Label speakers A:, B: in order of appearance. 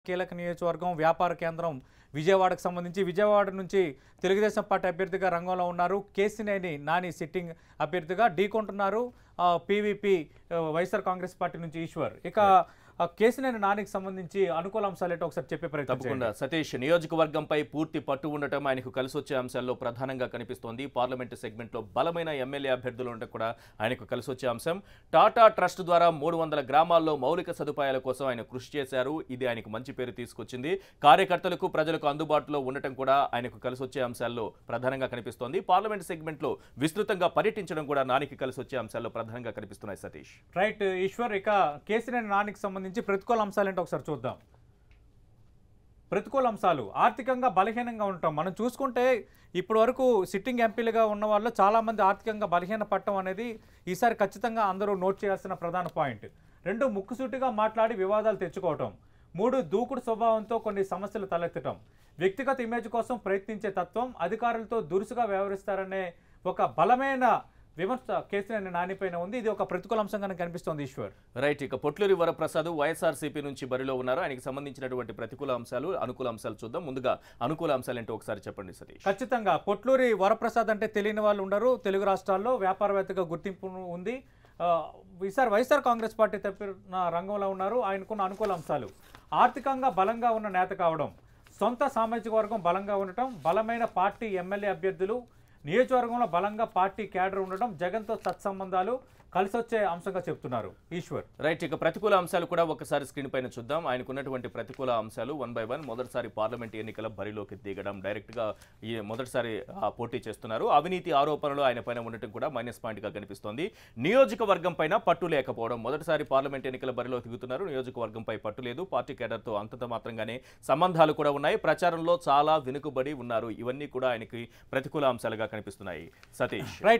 A: కీలక నియోజకవర్గం వ్యాపార కేంద్రం విజయవాడకు సంబంధించి విజయవాడ నుంచి తెలుగుదేశం పార్టీ అభ్యర్థిగా రంగంలో ఉన్నారు కేసినేని నాని సిట్టింగ్ అభ్యర్థిగా ఢీకొంటున్నారు పీవీపీ వైఎస్ఆర్ కాంగ్రెస్ పార్టీ నుంచి ఈశ్వర్ ఇక ఆ, కేసినేని నానికి సంబంధించి అనుకూల అంశాలు ఏంటో ఒకసారి చెప్పే ప్రయత్నం
B: తప్పకుండా
A: చేయండి.
B: సతీష్ నియోజకవర్గంపై పూర్తి పట్టు ఉండటం ఆయనకు కలిసి వచ్చే అంశాల్లో ప్రధానంగా కనిపిస్తోంది పార్లమెంటు సెగ్మెంట్లో బలమైన ఎమ్మెల్యే అభ్యర్థులు ఉండటం కూడా ఆయనకు కలిసి వచ్చే అంశం టాటా ట్రస్ట్ ద్వారా మూడు వందల గ్రామాల్లో మౌలిక సదుపాయాల కోసం ఆయన కృషి చేశారు ఇది ఆయనకు మంచి పేరు తీసుకొచ్చింది కార్యకర్తలకు ప్రజలకు అందుబాటులో ఉండటం కూడా ఆయనకు కలిసి వచ్చే అంశాల్లో ప్రధానంగా కనిపిస్తోంది పార్లమెంట్ సెగ్మెంట్లో విస్తృతంగా పర్యటించడం కూడా నానికి కలిసి వచ్చే అంశాల్లో ప్రధానంగా కనిపిస్తున్నాయి సతీష్
A: రైట్ ఈశ్వర్ ఇక కేసినేని నానికి సంబంధించి ప్రతికూల అంశాలు ఏంటో ఒకసారి చూద్దాం ప్రతికూల అంశాలు ఆర్థికంగా బలహీనంగా ఉంటాం మనం చూసుకుంటే ఇప్పటి వరకు సిట్టింగ్ ఎంపీలుగా ఉన్న వాళ్ళు చాలామంది ఆర్థికంగా బలహీన పట్టడం అనేది ఈసారి ఖచ్చితంగా అందరూ నోట్ చేయాల్సిన ప్రధాన పాయింట్ రెండు ముక్కుసూటిగా మాట్లాడి వివాదాలు తెచ్చుకోవటం మూడు దూకుడు స్వభావంతో కొన్ని సమస్యలు తలెత్తటం వ్యక్తిగత ఇమేజ్ కోసం ప్రయత్నించే తత్వం అధికారులతో దురుసుగా వ్యవహరిస్తారనే ఒక బలమైన విమర్శ కేసీఆర్ నానిపైన ఉంది ఇది ఒక ప్రతికూల అంశంగా కనిపిస్తోంది ఈశ్వర్
B: రైట్ ఇక పొట్లూరి వరప్రసాద్ వైఎస్ఆర్సీపీ నుంచి బరిలో ఉన్నారు ఆయనకి సంబంధించినటువంటి ప్రతికూల అంశాలు అనుకూల అంశాలు చూద్దాం ముందుగా అనుకూల అంశాలు ఏంటో ఒకసారి చెప్పండి సతీష్
A: ఖచ్చితంగా పొట్లూరి వరప్రసాద్ అంటే తెలియని వాళ్ళు ఉండరు తెలుగు రాష్ట్రాల్లో వ్యాపారవేత్తగా గుర్తింపు ఉంది ఆ, ఈసారి వైఎస్ఆర్ కాంగ్రెస్ పార్టీ తప్పిన రంగంలో ఉన్నారు ఆయనకున్న అనుకూల అంశాలు ఆర్థికంగా బలంగా ఉన్న నేత కావడం సొంత సామాజిక వర్గం బలంగా ఉండటం బలమైన పార్టీ ఎమ్మెల్యే అభ్యర్థులు నియోజకవర్గంలో బలంగా పార్టీ క్యాడర్ ఉండటం జగన్తో సత్సంబంధాలు కలిసి వచ్చే అంశంగా చెప్తున్నారు ఈశ్వర్
B: రైట్ ఇక ప్రతికూల అంశాలు కూడా ఒకసారి స్క్రీన్ పైన చూద్దాం ఆయనకున్నటువంటి ప్రతికూల అంశాలు వన్ బై వన్ మొదటిసారి పార్లమెంట్ ఎన్నికల బరిలోకి దిగడం డైరెక్ట్ గా ఈ మొదటిసారి ఆ, పోటీ చేస్తున్నారు అవినీతి ఆరోపణలు ఆయన పైన ఉండటం కూడా మైనస్ పాయింట్ గా కనిపిస్తోంది నియోజకవర్గం పైన పట్టు లేకపోవడం మొదటిసారి పార్లమెంట్ ఎన్నికల బరిలో దిగుతున్నారు నియోజకవర్గంపై పట్టు లేదు పార్టీ కేడర్తో అంతంత మాత్రంగానే సంబంధాలు కూడా ఉన్నాయి ప్రచారంలో చాలా వెనుకబడి ఉన్నారు ఇవన్నీ కూడా ఆయనకి ప్రతికూల అంశాలుగా కనిపిస్తున్నాయి సతీష్
A: రైట్